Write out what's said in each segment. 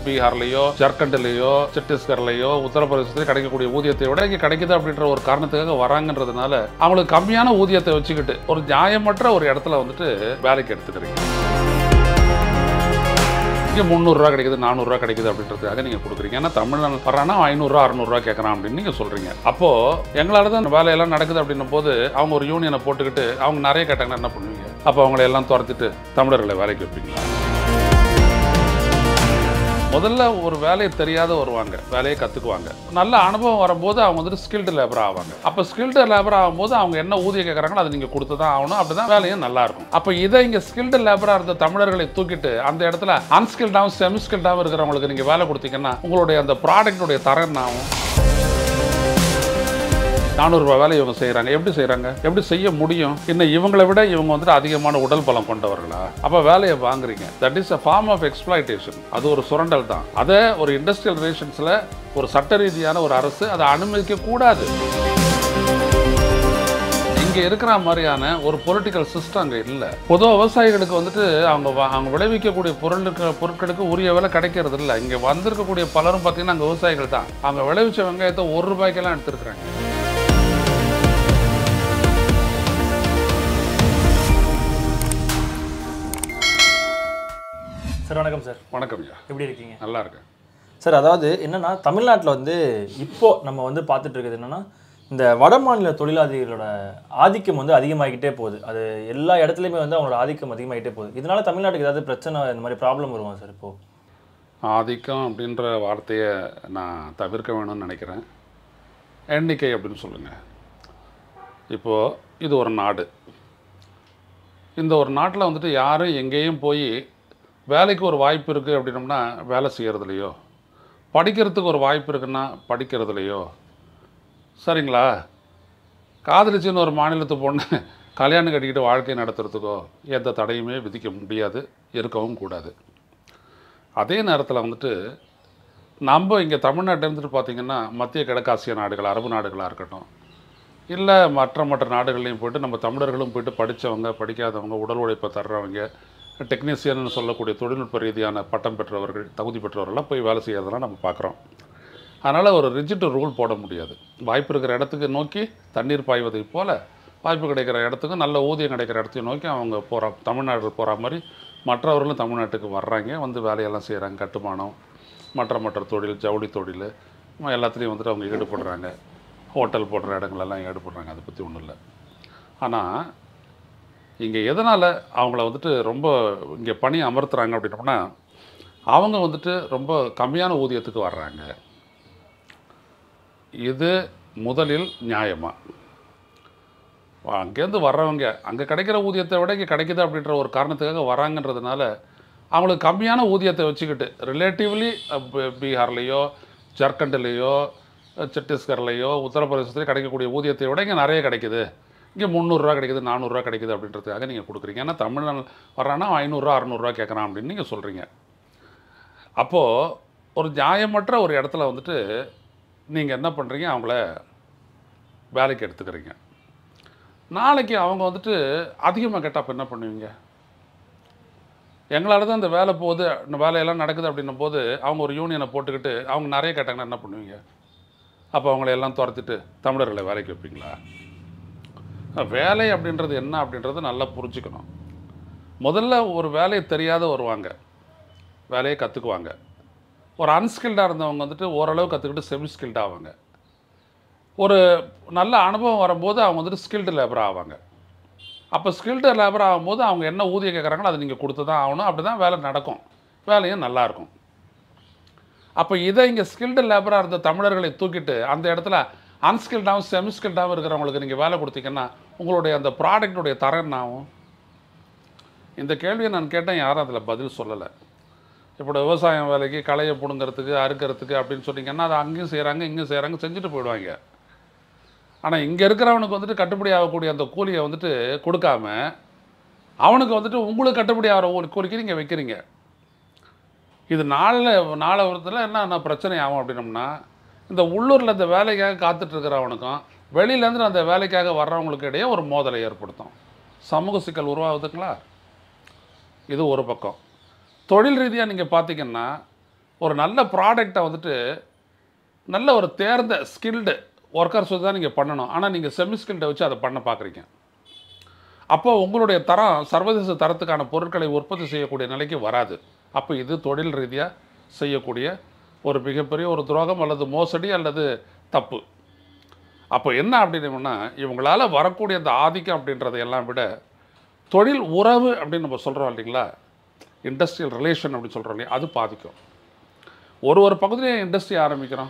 பீகார்லேயோ ஜார்க்கண்ட்லேயோ சத்தீஸ்கர்லேயோ உத்தரப்பிரதேசத்துலையோ கிடைக்கக்கூடிய ஊதியத்தை விட இங்கே கிடைக்குது அப்படின்ற ஒரு காரணத்துக்காக வராங்கன்றதுனால அவங்களுக்கு கம்மியான ஊதியத்தை வச்சுக்கிட்டு ஒரு நியாயமற்ற ஒரு இடத்துல வந்துட்டு வேலைக்கு எடுத்துக்கிறீங்க இங்கே முந்நூறுரூவா கிடைக்குது நானூறுரூவா கிடைக்குது அப்படின்றதுக்காக நீங்கள் கொடுக்குறீங்க ஏன்னா தமிழ்நாடு வரானா ஐநூறுரூவா அறநூறுவா கேட்குறான் அப்படின்னு நீங்கள் சொல்கிறீங்க அப்போது எங்களால் தான் இந்த வேலையெல்லாம் நடக்குது அப்படின்னும் போது அவங்க ஒரு யூனியனை போட்டுக்கிட்டு அவங்க நிறைய கேட்டாங்கன்னா என்ன பண்ணுவீங்க அப்போ அவங்கள எல்லாம் துரத்திட்டு தமிழர்களை வேலைக்கு வைப்பீங்களா முதல்ல ஒரு வேலையை தெரியாத வருவாங்க வேலையை கற்றுக்குவாங்க நல்ல அனுபவம் வரும்போது அவங்க வந்துட்டு ஸ்கில்டு லேபர் ஆவாங்க அப்போ ஸ்கில்டு லேபர் ஆகும்போது அவங்க என்ன ஊதியம் கேட்குறாங்களோ அதை நீங்கள் கொடுத்து தான் ஆகணும் அப்படி தான் வேலையும் நல்லா இருக்கும் அப்போ இதை இங்கே ஸ்கில்டு லேபராக இருந்த தமிழர்களை தூக்கிட்டு அந்த இடத்துல அன்ஸ்கில்டாகவும் செமி ஸ்கில்டாகவும் இருக்கிறவங்களுக்கு நீங்கள் வேலை கொடுத்தீங்கன்னா உங்களுடைய அந்த ப்ராடக்ட்டுடைய தரம் என்ன ஆகும் நானூறுரூவா வேலை இவங்க செய்கிறாங்க எப்படி செய்கிறாங்க எப்படி செய்ய முடியும் இன்னும் இவங்களை விட இவங்க வந்துட்டு அதிகமான உடல் பலம் கொண்டவர்களா அப்போ வேலையை வாங்குறீங்க that is a form of exploitation அது ஒரு சுரண்டல் தான் அதை ஒரு இண்டஸ்ட்ரியல் ரிலேஷன்ஸில் ஒரு சட்ட ரீதியான ஒரு அரசு அதை அனுமதிக்க கூடாது இங்கே இருக்கிற மாதிரியான ஒரு பொலிட்டிக்கல் சிஸ்டம் அங்கே இல்லை பொதுவாக விவசாயிகளுக்கு வந்துட்டு அவங்க வா- அவங்க விளைவிக்கக்கூடிய பொருளுக்கு பொருட்களுக்கு உரிய விலை கிடைக்கிறது இல்லை இங்கே வந்திருக்கக்கூடிய பலரும் பார்த்தீங்கன்னா அங்கே விவசாயிகள் தான் அவங்க விளைவிச்ச வெங்காயத்தை ஒரு ரூபாய்க்கெல்லாம் எடுத்துருக்குறாங்க சார் வணக்கம் சார் வணக்கம் ஐயா எப்படி இருக்கீங்க நல்லா இருக்கேன் சார் அதாவது என்னன்னா தமிழ்நாட்டில் வந்து இப்போ நம்ம வந்து பார்த்துட்டு இருக்கிறது என்னன்னா இந்த வட மாநில தொழிலாளர்களோட ஆதிக்கம் வந்து அதிகமாகிக்கிட்டே போகுது அது எல்லா இடத்துலையுமே வந்து அவங்களோட ஆதிக்கம் அதிகமாகிட்டே போகுது இதனால தமிழ்நாட்டுக்கு ஏதாவது பிரச்சனை இந்த மாதிரி ப்ராப்ளம் வருமா சார் இப்போ ஆதிக்கம் அப்படின்ற வார்த்தையை நான் தவிர்க்க வேணும்னு நினைக்கிறேன் எண்ணிக்கை அப்படின்னு சொல்லுங்கள் இப்போது இது ஒரு நாடு இந்த ஒரு நாட்டில் வந்துட்டு யாரும் எங்கேயும் போய் வேலைக்கு ஒரு வாய்ப்பு இருக்குது அப்படின்னோம்னா வேலை செய்கிறதுலையோ படிக்கிறதுக்கு ஒரு வாய்ப்பு இருக்குன்னா படிக்கிறதுலையோ சரிங்களா காதலிச்சுன்னு ஒரு மாநிலத்து பொண்ணு கல்யாணம் கட்டிக்கிட்டு வாழ்க்கை நடத்துறதுக்கோ எந்த தடையுமே விதிக்க முடியாது இருக்கவும் கூடாது அதே நேரத்தில் வந்துட்டு நம்ம இங்கே தமிழ்நாட்டில் இருந்துட்டு பார்த்திங்கன்னா மத்திய கிழக்காசிய நாடுகள் அரபு நாடுகளாக இருக்கட்டும் இல்லை மற்ற மற்ற நாடுகள்லையும் போயிட்டு நம்ம தமிழர்களும் போயிட்டு படித்தவங்க படிக்காதவங்க உடல் உழைப்பை தர்றவங்க டெக்னீசியன்னு சொல்லக்கூடிய தொழில்நுட்ப ரீதியான பட்டம் பெற்றவர்கள் தகுதி பெற்றவர்கள்லாம் போய் வேலை செய்யறதெல்லாம் நம்ம பார்க்குறோம் அதனால் ஒரு ரிஜிட் ரூல் போட முடியாது வாய்ப்பு இருக்கிற இடத்துக்கு நோக்கி தண்ணீர் பாய்வதை போல் வாய்ப்பு கிடைக்கிற இடத்துக்கு நல்ல ஊதியம் கிடைக்கிற இடத்தையும் நோக்கி அவங்க போகிற தமிழ்நாடு போகிற மாதிரி மற்றவர்களும் தமிழ்நாட்டுக்கு வர்றாங்க வந்து வேலையெல்லாம் செய்கிறாங்க கட்டுமானம் மற்ற மற்ற தொழில் ஜவுளி தொழில் எல்லாத்துலேயும் வந்துட்டு அவங்க ஈடுபடுறாங்க ஹோட்டல் போடுற இடங்களெல்லாம் ஈடுபடுறாங்க அதை பற்றி ஒன்றும் இல்லை ஆனால் இங்கே எதனால் அவங்கள வந்துட்டு ரொம்ப இங்கே பணி அமர்த்துறாங்க அப்படின்னோம்னா அவங்க வந்துட்டு ரொம்ப கம்மியான ஊதியத்துக்கு வர்றாங்க இது முதலில் நியாயமா அங்கேருந்து வர்றவங்க அங்கே கிடைக்கிற ஊதியத்தை விட இங்கே கிடைக்குது அப்படின்ற ஒரு காரணத்துக்காக வராங்கன்றதுனால அவங்களுக்கு கம்மியான ஊதியத்தை வச்சுக்கிட்டு ரிலேட்டிவ்லி பீகார்லேயோ ஜார்க்கண்ட்லேயோ சத்தீஸ்கர்லேயோ உத்தரப்பிரதேசத்துலையோ கிடைக்கக்கூடிய ஊதியத்தை விட இங்கே நிறைய கிடைக்குது இங்கே முந்நூறுரூவா கிடைக்குது நானூறுரூவா கிடைக்குது அப்படின்றதுக்காக நீங்கள் கொடுக்குறீங்க ஏன்னா தமிழ்நாடு வரானா ஐநூறுரூவா அறநூறுவா கேட்குறான் அப்படின்னு நீங்கள் சொல்கிறீங்க அப்போது ஒரு நியாயமற்ற ஒரு இடத்துல வந்துட்டு நீங்கள் என்ன பண்ணுறீங்க அவங்கள வேலைக்கு எடுத்துக்கிறீங்க நாளைக்கு அவங்க வந்துட்டு அதிகமாக கேட்டால் அப்போ என்ன பண்ணுவீங்க எங்களால் தான் இந்த வேலை போகுது இந்த வேலையெல்லாம் நடக்குது அப்படின்னும் போது அவங்க ஒரு யூனியனை போட்டுக்கிட்டு அவங்க நிறைய கேட்டாங்கன்னா என்ன பண்ணுவீங்க அப்போ அவங்கள எல்லாம் துரத்திட்டு தமிழர்களை வேலைக்கு வைப்பீங்களா வேலை அப்படின்றது என்ன அப்படின்றது நல்லா புரிஞ்சுக்கணும் முதல்ல ஒரு வேலையை தெரியாத வருவாங்க வேலையை கற்றுக்குவாங்க ஒரு அன்ஸ்கில்டாக இருந்தவங்க வந்துட்டு ஓரளவு கற்றுக்கிட்டு செமி ஸ்கில்ட் ஆவாங்க ஒரு நல்ல அனுபவம் வரும்போது அவங்க வந்துட்டு ஸ்கில்டு லேபர் ஆவாங்க அப்போ ஸ்கில்டு லேபர் ஆகும்போது அவங்க என்ன ஊதியம் கேட்குறாங்களோ அதை நீங்கள் கொடுத்து தான் ஆகணும் அப்படி தான் வேலை நடக்கும் வேலையும் நல்லாயிருக்கும் அப்போ இதை இங்கே ஸ்கில்டு லேபராக இருந்த தமிழர்களை தூக்கிட்டு அந்த இடத்துல அன்ஸ்கில்டாகவும் செமி ஸ்கில்டாகவும் இருக்கிறவங்களுக்கு நீங்கள் வேலை கொடுத்தீங்கன்னா உங்களுடைய அந்த ப்ராடக்ட்டுடைய தரம் என்ன ஆகும் இந்த கேள்வியை நான் கேட்டேன் யாரும் அதில் பதில் சொல்லலை இப்போ விவசாயம் வேலைக்கு களையை பிடுங்கிறதுக்கு அறுக்கிறதுக்கு அப்படின்னு சொன்னீங்கன்னா அதை அங்கேயும் செய்கிறாங்க இங்கேயும் செய்கிறாங்க செஞ்சுட்டு போயிடுவாங்க ஆனால் இங்கே இருக்கிறவனுக்கு வந்துட்டு கட்டுப்படி ஆகக்கூடிய அந்த கூலியை வந்துட்டு கொடுக்காம அவனுக்கு வந்துட்டு உங்களுக்கு கட்டுப்படி ஆகிற ஒரு கூலிக்கு நீங்கள் வைக்கிறீங்க இது நாளில் நாளை ஒருத்தில் என்ன பிரச்சனை ஆகும் அப்படின்னம்னா இந்த உள்ளூரில் இந்த வேலைக்காக காத்துட்டு இருக்கிறவனுக்கும் வெளியிலேருந்து அந்த வேலைக்காக வர்றவங்களுக்கு இடையே ஒரு மோதலை ஏற்படுத்தும் சமூக சிக்கல் உருவாகுதுங்களா இது ஒரு பக்கம் தொழில் ரீதியாக நீங்கள் பார்த்தீங்கன்னா ஒரு நல்ல ப்ராடக்டை வந்துட்டு நல்ல ஒரு தேர்ந்த ஸ்கில்டு ஒர்க்கர்ஸ் தான் நீங்கள் பண்ணணும் ஆனால் நீங்கள் செமி ஸ்கில்டை வச்சு அதை பண்ண பார்க்குறீங்க அப்போ உங்களுடைய தரம் சர்வதேச தரத்துக்கான பொருட்களை உற்பத்தி செய்யக்கூடிய நிலைக்கு வராது அப்போ இது தொழில் ரீதியாக செய்யக்கூடிய ஒரு மிகப்பெரிய ஒரு துரோகம் அல்லது மோசடி அல்லது தப்பு அப்போ என்ன அப்படின்னா இவங்களால வரக்கூடிய அந்த ஆதிக்கம் அப்படின்றதை எல்லாம் விட தொழில் உறவு அப்படின்னு நம்ம சொல்கிறோம் இல்லைங்களா இண்டஸ்ட்ரியல் ரிலேஷன் அப்படின்னு சொல்கிறோம் இல்லையா அது பாதிக்கும் ஒரு ஒரு பகுதியிலே இண்டஸ்ட்ரி ஆரம்பிக்கிறோம்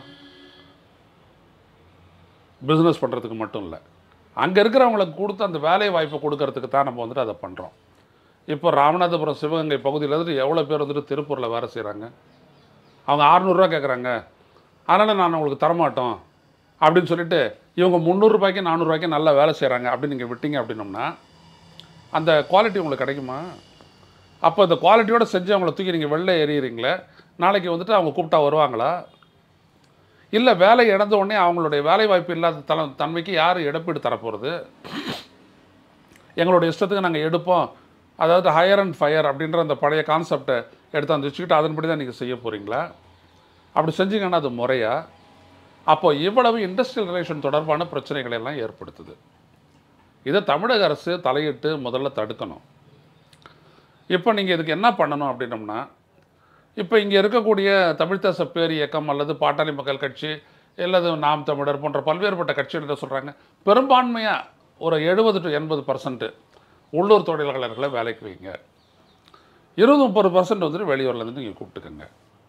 பிஸ்னஸ் பண்ணுறதுக்கு மட்டும் இல்லை அங்கே இருக்கிறவங்களுக்கு கொடுத்து அந்த வேலை வாய்ப்பை கொடுக்கறதுக்கு தான் நம்ம வந்துட்டு அதை பண்ணுறோம் இப்போ ராமநாதபுரம் சிவகங்கை பகுதியில் வந்துட்டு எவ்வளோ பேர் வந்துட்டு திருப்பூரில் வேலை செய்கிறாங்க அவங்க அறநூறுரூவா கேட்குறாங்க அதனால் நான் உங்களுக்கு தரமாட்டோம் அப்படின்னு சொல்லிட்டு இவங்க முந்நூறுரூபாய்க்கு நானூறுரூவாய்க்கு நல்லா வேலை செய்கிறாங்க அப்படின்னு நீங்கள் விட்டீங்க அப்படின்னோம்னா அந்த குவாலிட்டி உங்களுக்கு கிடைக்குமா அப்போ அந்த குவாலிட்டியோட செஞ்சு அவங்கள தூக்கி நீங்கள் வெளில எறிகிறீங்களே நாளைக்கு வந்துட்டு அவங்க கூப்பிட்டா வருவாங்களா இல்லை வேலை இழந்த உடனே அவங்களுடைய வேலை வாய்ப்பு இல்லாத தல தன்மைக்கு யார் இழப்பீடு தரப்போகிறது எங்களுடைய இஷ்டத்துக்கு நாங்கள் எடுப்போம் அதாவது ஹையர் அண்ட் ஃபயர் அப்படின்ற அந்த பழைய கான்செப்டை எடுத்து அந்த வச்சுக்கிட்டு அதன்படி தான் நீங்கள் செய்ய போகிறீங்களா அப்படி செஞ்சீங்கன்னா அது முறையா அப்போ இவ்வளவு இண்டஸ்ட்ரியல் ரிலேஷன் தொடர்பான பிரச்சனைகளை எல்லாம் ஏற்படுத்துது இதை தமிழக அரசு தலையிட்டு முதல்ல தடுக்கணும் இப்போ நீங்கள் இதுக்கு என்ன பண்ணணும் அப்படின்னம்னா இப்போ இங்கே இருக்கக்கூடிய தமிழ் தேச பேர் இயக்கம் அல்லது பாட்டாளி மக்கள் கட்சி அல்லது நாம் தமிழர் போன்ற பல்வேறுபட்ட கட்சிகள் என்ன சொல்கிறாங்க பெரும்பான்மையாக ஒரு எழுபது டு எண்பது பர்சன்ட் உள்ளூர் தொழிலாளர்களை வேலைக்கு வைங்க இருபது முப்பது பர்சன்ட் வந்துட்டு வெளியூர்லேருந்து நீங்கள் கூப்பிட்டுக்கோங்க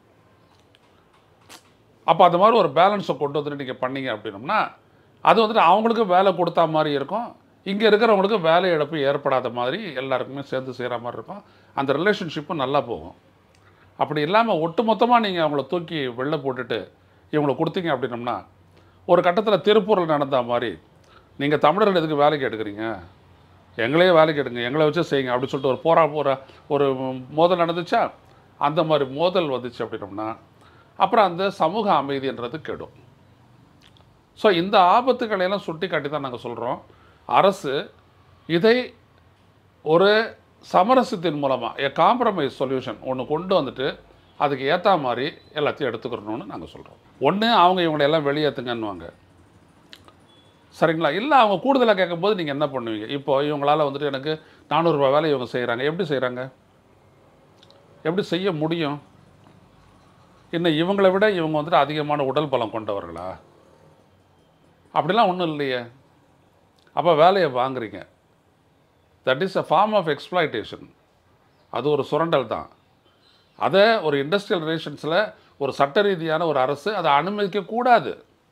அப்போ அந்த மாதிரி ஒரு பேலன்ஸை கொண்டு வந்துட்டு நீங்கள் பண்ணீங்க அப்படின்னம்னா அது வந்துட்டு அவங்களுக்கு வேலை கொடுத்தா மாதிரி இருக்கும் இங்கே இருக்கிறவங்களுக்கு வேலை இழப்பு ஏற்படாத மாதிரி எல்லாருக்குமே சேர்ந்து செய்கிற மாதிரி இருக்கும் அந்த ரிலேஷன்ஷிப்பும் நல்லா போகும் அப்படி இல்லாமல் ஒட்டுமொத்தமாக நீங்கள் அவங்கள தூக்கி வெளில போட்டுட்டு இவங்களை கொடுத்தீங்க அப்படின்னம்னா ஒரு கட்டத்தில் திருப்பூரில் நடந்த மாதிரி நீங்கள் தமிழர்கள் எதுக்கு வேலைக்கு எடுக்கிறீங்க எங்களையே வேலைக்கு எடுங்க எங்களை வச்சு செய்யுங்க அப்படின்னு சொல்லிட்டு ஒரு போரா போகிற ஒரு மோதல் நடந்துச்சா அந்த மாதிரி மோதல் வந்துச்சு அப்படின்னம்னா அப்புறம் அந்த சமூக அமைதின்றது கெடும் ஸோ இந்த ஆபத்துக்களை எல்லாம் சுட்டி காட்டி தான் நாங்கள் சொல்கிறோம் அரசு இதை ஒரு சமரசத்தின் மூலமாக எ காம்ப்ரமைஸ் சொல்யூஷன் ஒன்று கொண்டு வந்துட்டு அதுக்கு ஏற்ற மாதிரி எல்லாத்தையும் எடுத்துக்கிறணும்னு நாங்கள் சொல்கிறோம் ஒன்று அவங்க இவங்களை எல்லாம் வெளியேற்றுங்கன்னுவாங்க சரிங்களா இல்லை அவங்க கூடுதலாக கேட்கும்போது நீங்கள் என்ன பண்ணுவீங்க இப்போ இவங்களால் வந்துட்டு எனக்கு நானூறுரூவா வேலை இவங்க செய்கிறாங்க எப்படி செய்கிறாங்க எப்படி செய்ய முடியும் இன்னும் இவங்களை விட இவங்க வந்துட்டு அதிகமான உடல் பலம் கொண்டவர்களா அப்படிலாம் ஒன்றும் இல்லையே அப்போ வேலையை வாங்குறீங்க that is a form of exploitation அது ஒரு சுரண்டல் தான் அதை ஒரு இண்டஸ்ட்ரியல் ரிலேஷன்ஸில் ஒரு சட்ட ரீதியான ஒரு அரசு அதை அனுமதிக்கக்கூடாது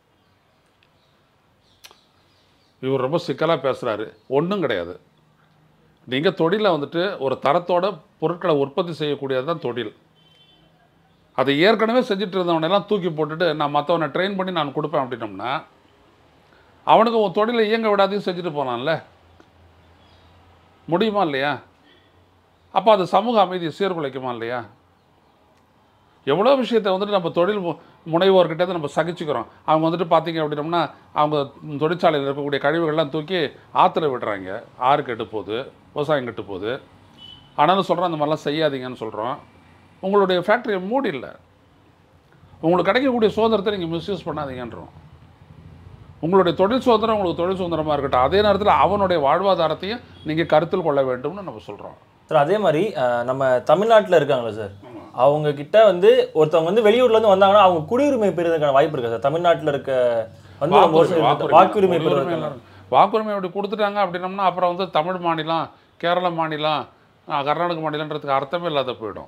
இவர் ரொம்ப சிக்கலாக பேசுகிறாரு ஒன்றும் கிடையாது நீங்கள் தொழிலை வந்துட்டு ஒரு தரத்தோட பொருட்களை உற்பத்தி செய்யக்கூடியது தான் தொழில் அதை ஏற்கனவே செஞ்சுட்டு இருந்தவனெல்லாம் தூக்கி போட்டுட்டு நான் மற்றவனை ட்ரெயின் பண்ணி நான் கொடுப்பேன் அப்படின்னோம்னா அவனுக்கு உன் தொழிலை இயங்க விடாதையும் செஞ்சுட்டு போனான்ல முடியுமா இல்லையா அப்போ அது சமூக அமைதியை சீர்குலைக்குமா இல்லையா எவ்வளோ விஷயத்தை வந்துட்டு நம்ம தொழில் மு- முனைவோர்கிட்ட இருந்து நம்ம சகிச்சுக்கிறோம் அவங்க வந்துட்டு பார்த்தீங்க அப்படின்னம்னா அவங்க தொழிற்சாலையில் இருக்கக்கூடிய கழிவுகள்லாம் தூக்கி ஆற்றுல விடுறாங்க ஆறு கெட்டு போகுது விவசாயம் கெட்டு போகுது ஆனாலும் சொல்கிறோம் அந்த மாதிரிலாம் செய்யாதீங்கன்னு சொல்கிறோம் உங்களுடைய ஃபேக்ட்ரியை மூடில்ல உங்களுக்கு கிடைக்கக்கூடிய சுதந்திரத்தை நீங்கள் மிஸ்யூஸ் பண்ணாதீங்கன்றோம் உங்களுடைய தொழில் சுதந்திரம் உங்களுக்கு தொழில் சுதந்திரமாக இருக்கட்டும் அதே நேரத்தில் அவனுடைய வாழ்வாதாரத்தையும் நீங்கள் கருத்தில் கொள்ள வேண்டும்னு நம்ம சொல்கிறோம் சார் அதே மாதிரி அஹ், நம்ம தமிழ்நாட்டில் இருக்காங்களா சார் அவங்க கிட்ட வந்து ஒருத்தவங்க வந்து வெளியூர்ல இருந்து வந்தாங்கன்னா அவங்க குடியுரிமை பெறுவதற்கான வாய்ப்பு இருக்கா சார் தமிழ்நாட்டில் இருக்க வந்து ரொம்ப வருஷம் இருக்க- வாக்குரிமை பெறுவதற்கான எல்லாரும் வாக்குரிமை அப்படி கொடுத்துட்டாங்க அப்படின்னம்னா அப்புறம் வந்து தமிழ் மாநிலம் கேரள மாநிலம் ஆஹ், கர்நாடக மாநிலன்றதுக்கு அர்த்தமே இல்லாத போயிடும்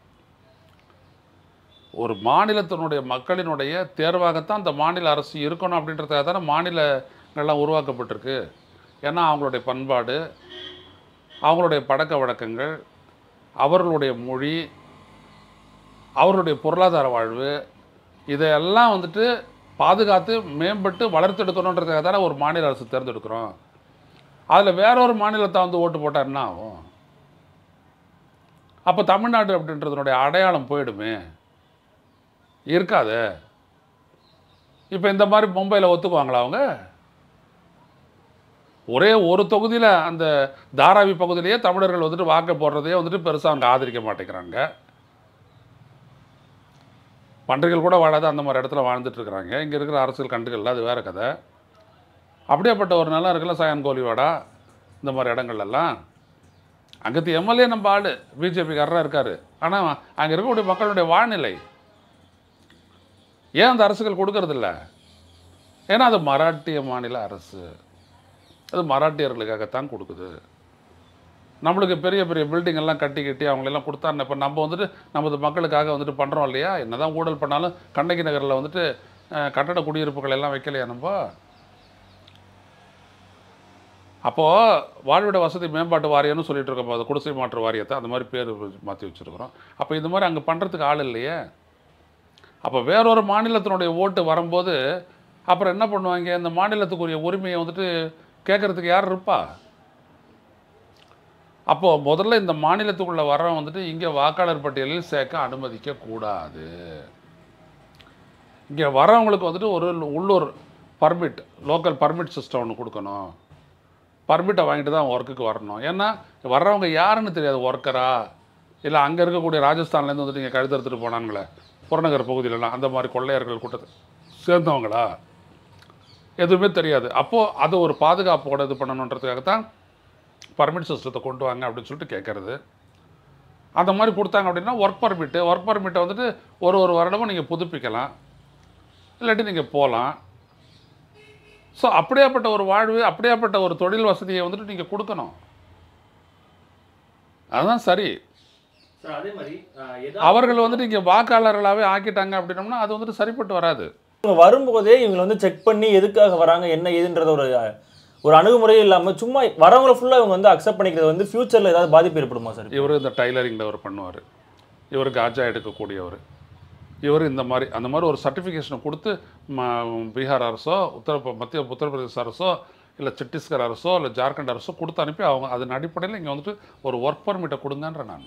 ஒரு மாநிலத்தினுடைய மக்களினுடைய தேர்வாகத்தான் அந்த மாநில அரசு இருக்கணும் அப்படின்றதுக்காக தானே மாநிலங்கள்லாம் உருவாக்கப்பட்டிருக்கு ஏன்னா அவங்களுடைய பண்பாடு அவங்களுடைய பழக்க வழக்கங்கள் அவர்களுடைய மொழி அவர்களுடைய பொருளாதார வாழ்வு இதையெல்லாம் வந்துட்டு பாதுகாத்து மேம்பட்டு வளர்த்தெடுக்கணுன்றதுக்காக தானே ஒரு மாநில அரசு தேர்ந்தெடுக்கிறோம் அதில் வேற ஒரு மாநிலத்தை வந்து ஓட்டு போட்டால் என்ன ஆகும் அப்போ தமிழ்நாடு அப்படின்றதுனுடைய அடையாளம் போயிடுமே இருக்காதே இப்போ இந்த மாதிரி மும்பையில் ஒத்துக்குவாங்களா அவங்க ஒரே ஒரு தொகுதியில் அந்த தாராவி பகுதியிலேயே தமிழர்கள் வந்துட்டு வாக்கு போடுறதையே வந்துட்டு பெருசாக அவங்க ஆதரிக்க மாட்டேங்கிறாங்க பன்றிகள் கூட வாழாத அந்த மாதிரி இடத்துல வாழ்ந்துட்டு இருக்கிறாங்க இங்கே இருக்கிற அரசியல் கண்டுகள் அது வேறு கதை அப்படியேப்பட்ட ஒரு நிலம் இருக்குல்ல சாயன் கோலிவாடா இந்த மாதிரி இடங்கள்லாம் அங்கத்து எம்எல்ஏ நம்ம ஆள் பிஜேபிக்காரராக இருக்கார் ஆனால் அங்கே இருக்கக்கூடிய மக்களுடைய வாழ்நிலை ஏன் அந்த அரசுகள் கொடுக்கறதில்ல ஏன்னா அது மராட்டிய மாநில அரசு அது மராட்டியர்களுக்காகத்தான் கொடுக்குது நம்மளுக்கு பெரிய பெரிய பில்டிங் எல்லாம் கட்டி கட்டி அவங்களெல்லாம் கொடுத்தா இப்போ நம்ம வந்துட்டு நமது மக்களுக்காக வந்துட்டு பண்ணுறோம் இல்லையா என்னதான் ஊழல் பண்ணாலும் கண்ணகி நகரில் வந்துட்டு அஹ், கட்டட குடியிருப்புகள் எல்லாம் வைக்கலையா நம்ம அப்போது வாழ்விட வசதி மேம்பாட்டு வாரியம்னு சொல்லிட்டு இருக்கோம் அது குடிசை மாற்று வாரியத்தை அந்த மாதிரி பேர் மாற்றி வச்சுருக்கிறோம் அப்போ இந்த மாதிரி அங்கே பண்ணுறதுக்கு ஆள் இல்லையே அப்போ வேறொரு மாநிலத்தினுடைய ஓட்டு வரும்போது அப்புறம் என்ன பண்ணுவாங்க இந்த மாநிலத்துக்குரிய உரிமையை வந்துட்டு கேட்குறதுக்கு யார் இருப்பா அப்போது முதல்ல இந்த மாநிலத்துக்குள்ளே வரவன் வந்துட்டு இங்கே வாக்காளர் பட்டியலில் சேர்க்க அனுமதிக்க கூடாது இங்கே வரவங்களுக்கு வந்துட்டு ஒரு உள்ளூர் பர்மிட் லோக்கல் பர்மிட் சிஸ்டம் ஒன்று கொடுக்கணும் பர்மிட்டை வாங்கிட்டு தான் ஒர்க்குக்கு வரணும் ஏன்னா வர்றவங்க யாருன்னு தெரியாது ஒர்க்கரா இல்லை அங்கே இருக்கக்கூடிய ராஜஸ்தான்லேருந்து வந்துட்டு இங்கே கழுத்தறுத்துட்டு போனாங்களே புறநகர் பகுதியிலலாம் அந்த மாதிரி கொள்ளையர்கள் கூட்டத்தை சேர்ந்தவங்களா எதுவுமே தெரியாது அப்போது அது ஒரு பாதுகாப்போட இது பண்ணணுன்றதுக்காக தான் பர்மிட் சிஸ்டத்தை கொண்டு வாங்க அப்படின்னு சொல்லிட்டு கேட்குறது அந்த மாதிரி கொடுத்தாங்க அப்படின்னா ஒர்க் பர்மிட்டு ஒர்க் பர்மிட்டை வந்துட்டு ஒரு ஒரு வருடமும் நீங்கள் புதுப்பிக்கலாம் இல்லாட்டி நீங்கள் போகலாம் ஸோ அப்படியாப்பட்ட ஒரு வாழ்வு அப்படியாப்பட்ட ஒரு தொழில் வசதியை வந்துட்டு நீங்கள் கொடுக்கணும் அதுதான் சரி சார் அதே மாதிரி அவர்கள் வந்துட்டு இங்கே வாக்காளர்களாகவே ஆக்கிட்டாங்க அப்படின்னோம்னா அது வந்துட்டு சரிப்பட்டு வராது இவங்க வரும்போதே இவங்க வந்து செக் பண்ணி எதுக்காக வராங்க என்ன ஏதுன்றத ஒரு ஒரு அணுகுமுறையே இல்லாமல் சும்மா வரவங்களை ஃபுல்லாக இவங்க வந்து அக்செப்ட் பண்ணிக்கிறது வந்து ஃபியூச்சரில் ஏதாவது பாதிப்பு ஏற்படுமா சார் இவர் இந்த டைலரிங்கில் அவர் பண்ணுவார் இவர் காஜா எடுக்கக்கூடியவர் இவர் இந்த மாதிரி அந்த மாதிரி ஒரு சர்டிஃபிகேஷனை கொடுத்து ம- பீகார் அரசோ உத்தர மத்திய உத்தரப்பிரதேச அரசோ இல்லை சத்தீஸ்கர் அரசோ இல்லை ஜார்க்கண்ட் அரசோ கொடுத்து அனுப்பி அவங்க அதன் அடிப்படையில் இங்கே வந்துட்டு ஒரு ஒர்க் பர்மிட்டை கொடுங்கன்ற நான்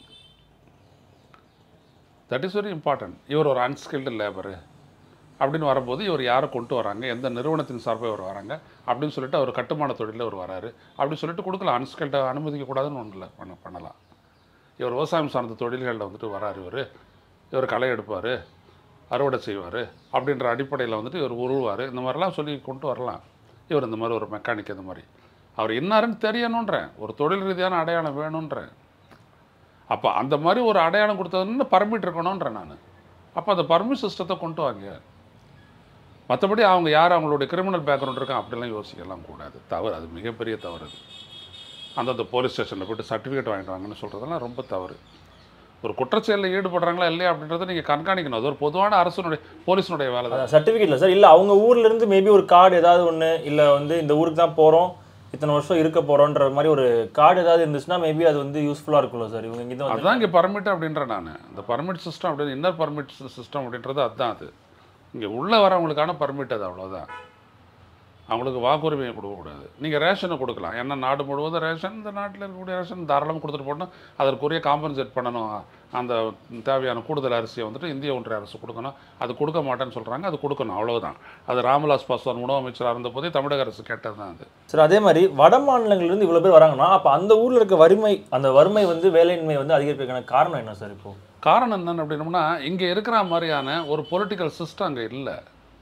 தட் இஸ் வெரி இம்பார்ட்டன்ட் இவர் ஒரு அன்ஸ்கில்டு லேபரு அப்படின்னு வரும்போது இவர் யாரை கொண்டு வராங்க எந்த நிறுவனத்தின் சார்பாக இவர் வராங்க அப்படின்னு சொல்லிட்டு அவர் கட்டுமான தொழிலில் இவர் வராரு அப்படின்னு சொல்லிட்டு கொடுக்கலாம் அன்ஸ்கில்டை அனுமதிக்கக்கூடாதுன்னு ஒன்றும் இல்லை பண்ண பண்ணலாம் இவர் விவசாயம் சார்ந்த தொழில்களில் வந்துட்டு வராரு இவர் இவர் களை எடுப்பார் அறுவடை செய்வார் அப்படின்ற அடிப்படையில் வந்துட்டு இவர் உருவார் இந்த மாதிரிலாம் சொல்லி கொண்டு வரலாம் இவர் இந்த மாதிரி ஒரு மெக்கானிக் இந்த மாதிரி அவர் என்னாருன்னு தெரியணுன்றேன் ஒரு தொழில் ரீதியான அடையாளம் வேணுன்றேன் அப்போ அந்த மாதிரி ஒரு அடையாளம் கொடுத்ததுன்னு பர்மிட் இருக்கணுன்றேன் நான் அப்போ அந்த பர்மிட் சிஸ்டத்தை கொண்டு வாங்க மற்றபடி அவங்க யார் அவங்களுடைய கிரிமினல் பேக்ரவுண்ட் இருக்கா அப்படிலாம் யோசிக்கலாம் கூடாது தவறு அது மிகப்பெரிய தவறு அது அந்தந்த போலீஸ் ஸ்டேஷனில் போய்ட்டு சர்டிஃபிகேட் வாங்கிட்டு வாங்கன்னு சொல்கிறதெல்லாம் ரொம்ப தவறு ஒரு குற்றச்செயலில் ஈடுபடுறாங்களா இல்லையா அப்படின்றத நீங்கள் கண்காணிக்கணும் அது ஒரு பொதுவான அரசனுடைய போலீஸினுடைய வேலை தான் சர்டிஃபிகேட்ல சார் இல்லை அவங்க ஊர்ல இருந்து மேபி ஒரு கார்டு ஏதாவது ஒன்று இல்லை வந்து இந்த ஊருக்கு தான் போகிறோம் இத்தனை வருஷம் இருக்க போகிறோன்ற மாதிரி ஒரு கார்டு ஏதாவது இருந்துச்சுன்னா மேபி அது வந்து யூஸ்ஃபுல்லாக இருக்கும்ல சார் இவங்க இங்கே வந்து அதுதான் இங்கே பர்மிட் அப்படின்ற நான் இந்த பர்மிட் சிஸ்டம் அப்படின்னு இன்னர் பர்மிட் சிஸ்டம் அப்படின்றது அதுதான் அது இங்கே உள்ளே வரவங்களுக்கான பர்மிட் அது அவ்வளோதான் அவங்களுக்கு வாக்குரிமையை கொடுக்கக்கூடாது நீங்கள் ரேஷனை கொடுக்கலாம் ஏன்னா நாடு முழுவதும் ரேஷன் இந்த நாட்டில் இருக்கக்கூடிய ரேஷன் தாராளமாக கொடுத்துட்டு போட்டோம் அதற்குரிய காம்பன்சேட் பண்ணணும் அந்த தேவையான கூடுதல் அரிசியை வந்துட்டு இந்திய ஒன்றிய அரசு கொடுக்கணும் அது கொடுக்க மாட்டேன்னு சொல்கிறாங்க அது கொடுக்கணும் அவ்வளவுதான் அது ராமவிலாஸ் பாஸ்வான் உணவு அமைச்சராக இருந்தபோதே தமிழக அரசு கேட்டது தான் அது சார் அதே மாதிரி வட மாநிலங்கள்லேருந்து இவ்வளோ பேர் வராங்கன்னா அப்போ அந்த ஊரில் இருக்க வறுமை அந்த வறுமை வந்து வேலையின்மை வந்து அதிகரிக்கிறதுக்கான காரணம் என்ன சார் இப்போ காரணம் என்னன்னு அப்படின்னோம்னா இங்கே இருக்கிற மாதிரியான ஒரு பொலிட்டிக்கல் சிஸ்டம் அங்கே இல்லை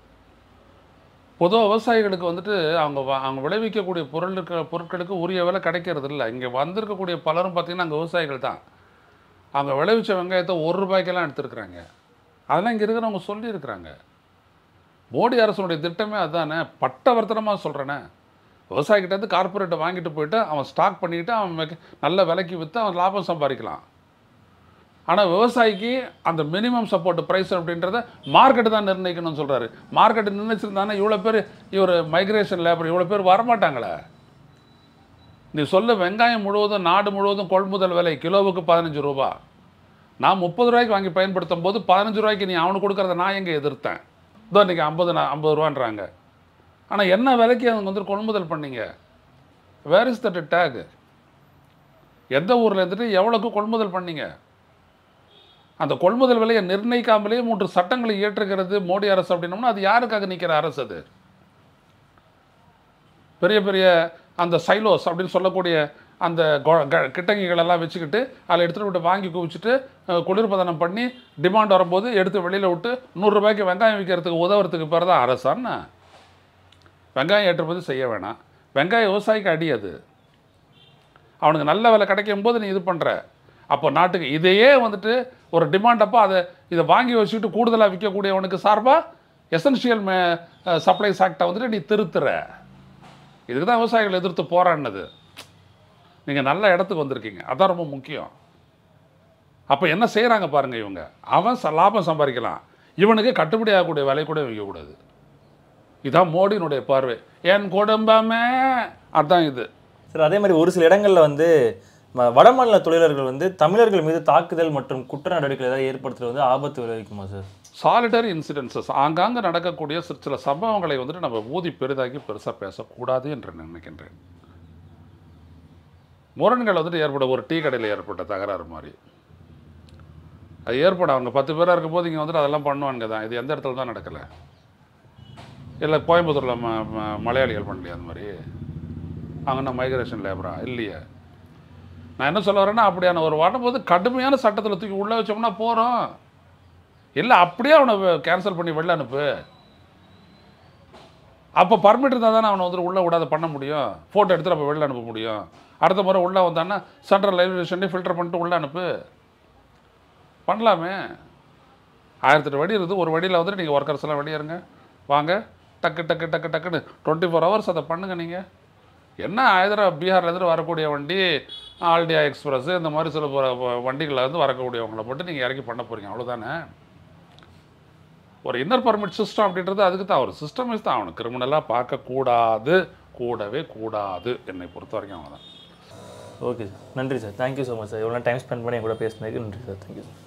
பொதுவாக விவசாயிகளுக்கு வந்துட்டு அவங்க வ- அவங்க விளைவிக்கக்கூடிய பொருளுக்கு பொருட்களுக்கு உரிய விலை கிடைக்கிறது இல்லை இங்கே வந்திருக்கக்கூடிய பலரும் பார்த்தீங்கன்னா அங்கே விவசாயிகள் தான் அவங்க விளைவிச்ச வெங்காயத்தை ஒரு ரூபாய்க்கெல்லாம் எடுத்துருக்குறாங்க அதெல்லாம் இங்கே இருக்கிறவங்க சொல்லியிருக்கிறாங்க மோடி அரசனுடைய திட்டமே அதுதானே பட்டவர்த்தனமாக சொல்கிறேனே விவசாயிகிட்ட இருந்து கார்ப்பரேட்டை வாங்கிட்டு போயிட்டு அவன் ஸ்டாக் பண்ணிக்கிட்டு அவன் மெக்க- நல்ல விலைக்கு விற்று அவன் லாபம் சம்பாதிக்கலாம் ஆனால் விவசாயிக்கு அந்த மினிமம் சப்போர்ட் ப்ரைஸ் அப்படின்றத மார்க்கெட்டு தான் நிர்ணயிக்கணும்னு சொல்கிறாரு மார்க்கெட்டு நிர்ணயிச்சிருந்தானே இவ்வளோ பேர் இவர் மைக்ரேஷன் லேபர் இவ்வளோ பேர் வரமாட்டாங்களே நீ சொல்ல வெங்காயம் முழுவதும் நாடு முழுவதும் கொள்முதல் விலை கிலோவுக்கு பதினஞ்சு ரூபா நான் முப்பது ரூபாய்க்கு வாங்கி பயன்படுத்தும் போது பதினஞ்சு ரூபாய்க்கு நீ அவனுக்கு கொடுக்கறத நான் எங்கே எதிர்த்தேன் இதோ இன்றைக்கி ஐம்பது நா- ஐம்பது ரூபான்றாங்க ஆனால் என்ன விலைக்கு அவங்க வந்து கொள்முதல் பண்ணீங்க வேர் இஸ் தட் டேக் எந்த ஊரில் இருந்துட்டு எவ்வளோக்கு கொள்முதல் பண்ணீங்க அந்த கொள்முதல் விலையை நிர்ணயிக்காமலே மூன்று சட்டங்களை இயற்றுகிறது மோடி அரசு அப்படின்னோம்னா அது யாருக்காக நிற்கிற அரசு அது பெரிய பெரிய அந்த சைலோஸ் அப்படின்னு சொல்லக்கூடிய அந்த கொ- க- கிட்டங்கிகள் எல்லாம் வச்சுக்கிட்டு அதில் எடுத்துகிட்டு விட்டு வாங்கி குவிச்சிட்டு அஹ், குளிர்பதனம் பண்ணி டிமாண்ட் வரும்போது எடுத்து வெளியில் விட்டு நூறுரூபாய்க்கு வெங்காயம் விற்கிறதுக்கு உதவுறதுக்கு பேர் தான் அரசான்னு வெங்காயம் ஏற்றுமதி செய்ய வேணாம் வெங்காயம் விவசாயிக்கு அடி அது அவனுக்கு நல்ல விலை கிடைக்கும் போது நீ இது பண்ணுற அப்போ நாட்டுக்கு இதையே வந்துட்டு ஒரு டிமாண்ட் அப்போ அதை இதை வாங்கி வச்சுக்கிட்டு கூடுதலாக விற்கக்கூடியவனுக்கு சார்பாக எசென்ஷியல் மே சப்ளைஸ் ஆக்டை வந்துட்டு நீ திருத்துற இதுக்கு தான் விவசாயிகள் எதிர்த்து போராடினது நீங்கள் நல்ல இடத்துக்கு வந்திருக்கீங்க அதான் ரொம்ப முக்கியம் அப்போ என்ன செய்கிறாங்க பாருங்கள் இவங்க அவன் ச- லாபம் சம்பாதிக்கலாம் இவனுக்கு கட்டுப்படி ஆகக்கூடிய விலை கூட விற்கக்கூடாது இதான் மோடியினுடைய பார்வை என் குடும்பமே அதான் இது சார் அதே மாதிரி ஒரு சில இடங்களில் வந்து ம- வடமாநில தொழிலாளர்கள் வந்து தமிழர்கள் மீது தாக்குதல் மற்றும் குற்ற நடவடிக்கை ஏதாவது ஏற்படுத்துறது வந்து ஆபத்து விளைவிக்குமா சார் சாலிடரி இன்சிடென்சஸ் ஆங்காங்கே நடக்கக்கூடிய சில சில சம்பவங்களை வந்துட்டு நம்ம ஊதி பெரிதாக்கி பெருசாக பேசக்கூடாது என்று நினைக்கின்றேன் முரண்கள் வந்துட்டு ஏற்பட ஒரு டீ கடையில் ஏற்பட்ட தகராறு மாதிரி அது ஏற்பட அவங்க பத்து பேராக இருக்கும்போது இங்கே வந்துட்டு அதெல்லாம் பண்ணுவானுங்க தான் இது எந்த இடத்துல தான் நடக்கலை இல்லை கோயம்புத்தூரில் ம ம- மலையாளிகள் பண்ணலையா அந்த மாதிரி அங்கே மைக்ரேஷன் லேபரா இல்லையே நான் என்ன சொல்ல வரேன்னா அப்படியான ஒரு வரும்போது கடுமையான சட்டத்தில் தூக்கி உள்ளே வச்சோம்னா போகிறோம் இல்லை அப்படியே அவனை கேன்சல் பண்ணி வெளில அனுப்பு அப்போ பர்மிட் இருந்தால் தானே அவனை வந்துட்டு உள்ளே விடாத பண்ண முடியும் ஃபோட்டோ எடுத்துட்டு அப்போ வெளில அனுப்ப முடியும் அடுத்த முறை உள்ளே வந்தான்னா சென்ட்ரல் ரயில்வே ஸ்டேஷனே ஃபில்டர் பண்ணிட்டு உள்ளே அனுப்பு பண்ணலாமே ஆயிரத்தெட்டு வழி இருக்குது ஒரு வழியில் வந்துட்டு நீங்கள் ஒர்க்கர்ஸ் எல்லாம் வெளியேறுங்க வாங்க டக்கு டக்கு டக்கு டக்குன்னு டுவெண்ட்டி ஃபோர் ஹவர்ஸ் அதை பண்ணுங்கள் நீங்கள் என்ன ஆயிரம் பீகார்லேருந்து வரக்கூடிய வண்டி ஆல்டியா எக்ஸ்பிரஸ் இந்த மாதிரி சில வ- வ- வண்டிகளில் இருந்து வரக்கூடியவங்களை போட்டு நீங்கள் இறக்கி பண்ண போகிறீங்க அவ்வளோதானே ஒரு இன்னர் பர்மிட் சிஸ்டம் அப்படின்றது அதுக்கு தான் ஒரு சிஸ்டம் தான் அவனுக்கு கிரிமினலாக பார்க்கக்கூடாது கூடவே கூடாது என்னை பொறுத்த வரைக்கும் அவன் தான் ஓகே சார் நன்றி sir thank you so much sir இவ்வளோ டைம் ஸ்பெண்ட் பண்ணி என் கூட பேசினதுக்கு நன்றி சார் தேங்க்யூ சார்